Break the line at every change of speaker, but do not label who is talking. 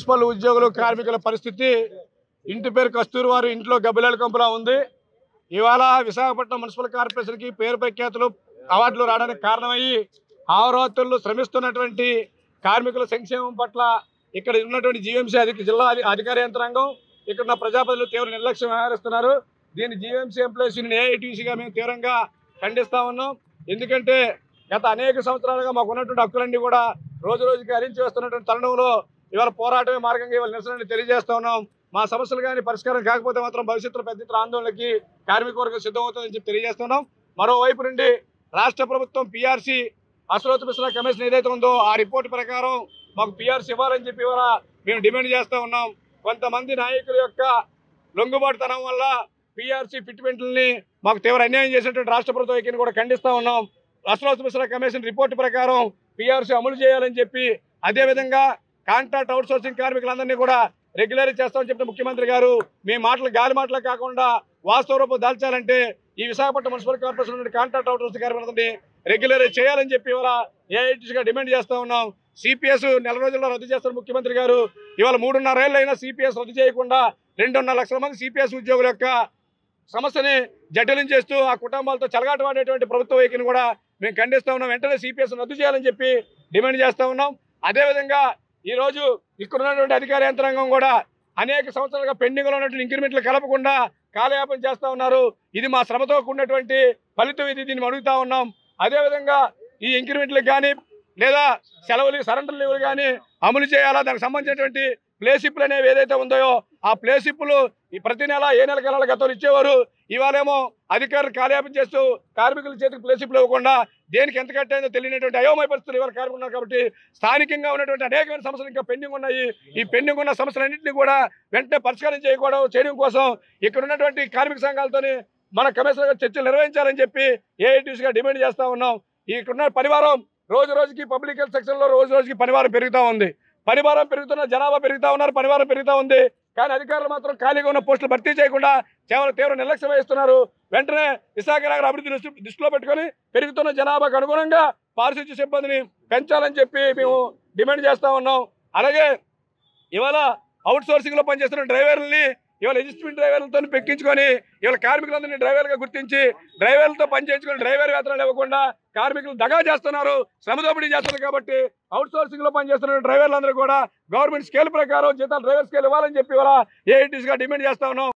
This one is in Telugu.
మున్సిపల్ ఉద్యోగులు కార్మికుల పరిస్థితి ఇంటి పేరు కస్తూరి వారి ఇంట్లో గబ్బిలాల కంపులా ఉంది ఇవాళ విశాఖపట్నం మున్సిపల్ కార్పొరేషన్కి పేరు ప్రఖ్యాతులు అవార్డులు రావడానికి కారణమయ్యి ఆవరాత్రులు శ్రమిస్తున్నటువంటి కార్మికుల సంక్షేమం పట్ల ఇక్కడ ఉన్నటువంటి జీవీఎంసీ అధిక జిల్లా అధి- అధికార యంత్రాంగం ఇక్కడ ఉన్న ప్రజాప్రతినిధులు తీవ్ర నిర్లక్ష్యం వ్యవహరిస్తున్నారు దీన్ని జీవీఎంసీ ఎంప్లాయీస్ యూనియన్ ఏఐటీసీగా మేము తీవ్రంగా ఖండిస్తా ఉన్నాం ఎందుకంటే గత అనేక సంవత్సరాలుగా మాకు ఉన్నటువంటి హక్కులన్నీ కూడా రోజు రోజుకి హరించి వస్తున్నటువంటి తరుణంలో ఇవాళ పోరాటమే మార్గంగా ఇవాళ నిరసనని తెలియజేస్తా ఉన్నాం మా సమస్యలు కానీ పరిష్కారం కాకపోతే మాత్రం భవిష్యత్తులో పెద్ద ఎత్తున ఆందోళనకి కార్మిక వర్గం సిద్ధమవుతుందని చెప్పి తెలియజేస్తున్నాం మరోవైపు నుండి రాష్ట్ర ప్రభుత్వం పిఆర్సీ అశ్రోత్ మిశ్రా కమిషన్ ఏదైతే ఉందో ఆ రిపోర్ట్ ప్రకారం మాకు పిఆర్సీ ఇవ్వాలని చెప్పి ఇవాళ మేము డిమాండ్ చేస్తూ ఉన్నాం కొంతమంది నాయకుల యొక్క లొంగుబాటుతనం వల్ల పిఆర్సీ ఫిట్మెంట్లని మాకు తీవ్ర అన్యాయం చేసినటువంటి రాష్ట్ర ప్రభుత్వం ఎక్కిని కూడా ఖండిస్తూ ఉన్నాం అశ్రోత్ మిశ్రా కమిషన్ రిపోర్ట్ ప్రకారం పిఆర్సీ అమలు చేయాలని చెప్పి అదేవిధంగా కాంట్రాక్ట్ అవుట్ సోర్సింగ్ కార్మికులందరినీ కూడా రెగ్యులర్ చేస్తామని చెప్పిన ముఖ్యమంత్రి గారు మీ మాటలు గాలి మాటలు కాకుండా వాస్తవ రూపం దాల్చాలంటే ఈ విశాఖపట్నం మున్సిపల్ కార్పొరేషన్ నుండి కాంట్రాక్ట్ అవుట్ సోర్సింగ్ కార్మికులందరినీ రెగ్యులర్ చేయాలని చెప్పి ఇవాళ ఏఐటీసీగా డిమాండ్ చేస్తూ ఉన్నాం సిపిఎస్ నెల రోజుల్లో రద్దు చేస్తారు ముఖ్యమంత్రి గారు ఇవాళ మూడున్నర ఏళ్ళు అయినా సిపిఎస్ రద్దు చేయకుండా రెండున్నర లక్షల మంది సిపిఎస్ ఉద్యోగుల యొక్క సమస్యని జటిలం చేస్తూ ఆ కుటుంబాలతో చెలగాటమాడేటువంటి ప్రభుత్వ వైఖరిని కూడా మేము ఖండిస్తూ ఉన్నాం వెంటనే సిపిఎస్ రద్దు చేయాలని చెప్పి డిమాండ్ చేస్తూ ఉన్నాం అదేవిధంగా ఈరోజు ఇక్కడ ఉన్నటువంటి అధికార యంత్రాంగం కూడా అనేక సంవత్సరాలుగా పెండింగ్లో ఉన్నటువంటి ఇంక్రిమెంట్లు కలపకుండా కాలయాపన చేస్తూ ఉన్నారు ఇది మా శ్రమతో కూడినటువంటి ఫలితం ఇది దీన్ని అడుగుతా ఉన్నాం అదేవిధంగా ఈ ఇంక్రిమెంట్లకు కానీ లేదా సెలవులు సరెండర్ లీవులు కానీ అమలు చేయాలా దానికి సంబంధించినటువంటి ప్లేసిప్లు అనేవి ఏదైతే ఉందో ఆ ప్లేసిప్లు ఈ ప్రతి నెల ఏ నెల నెలల గతంలో ఇచ్చేవారు ఇవాళేమో అధికారులు కాలయాపన చేస్తూ కార్మికుల చేతికి ప్లేసిప్లు ఇవ్వకుండా దేనికి ఎంత కట్టేందో తెలియనటువంటి అయోమయ పరిస్థితులు ఇవాళ కార్మికులు ఉన్నారు కాబట్టి స్థానికంగా ఉన్నటువంటి అనేకమైన సమస్యలు ఇంకా పెండింగ్ ఉన్నాయి ఈ పెండింగ్ ఉన్న సమస్యలన్నింటినీ కూడా వెంటనే పరిష్కారం చేయకూడదు చేయడం కోసం ఇక్కడ ఉన్నటువంటి కార్మిక సంఘాలతోని మన కమిషనర్ గారు చర్చలు నిర్వహించాలని చెప్పి ఏఐటీసీగా డిమాండ్ చేస్తా ఉన్నాం ఇక్కడున్న పరివారం రోజు రోజుకి పబ్లిక్ హెల్త్ సెక్షన్లో రోజు రోజుకి పనివారం పెరుగుతూ ఉంది పనివారం పెరుగుతున్న జనాభా పెరుగుతూ ఉన్నారు పనివారం పెరుగుతూ ఉంది కానీ అధికారులు మాత్రం ఖాళీగా ఉన్న పోస్టులు భర్తీ చేయకుండా కేవలం తీవ్ర నిర్లక్ష్యం వహిస్తున్నారు వెంటనే విశాఖ నగర అభివృద్ధి దృష్టి దృష్టిలో పెట్టుకొని పెరుగుతున్న జనాభాకు అనుగుణంగా పారిశుద్ధ్య సిబ్బందిని పెంచాలని చెప్పి మేము డిమాండ్ చేస్తా ఉన్నాం అలాగే ఇవాళ అవుట్ సోర్సింగ్ లో పనిచేస్తున్న డ్రైవర్లని ఇవాళ అడ్జస్ట్మెంట్ డ్రైవర్లతో పెక్కించుకొని ఇవాళ కార్మికులందరినీ డ్రైవర్గా గుర్తించి డ్రైవర్లతో పనిచేయించుకొని డ్రైవర్ వేతనాలు ఇవ్వకుండా కార్మికులు దగా చేస్తున్నారు శ్రమ దోపిడీ చేస్తున్నారు కాబట్టి అవుట్ సోర్సింగ్ లో పనిచేస్తున్న డ్రైవర్లందరూ కూడా గవర్నమెంట్ స్కేల్ ప్రకారం జీతాలు డ్రైవర్ స్కేల్ ఇవ్వాలని చెప్పి ఇవాళ ఏఐటీసీగా డిమాండ్ చేస్తా ఉన్నాం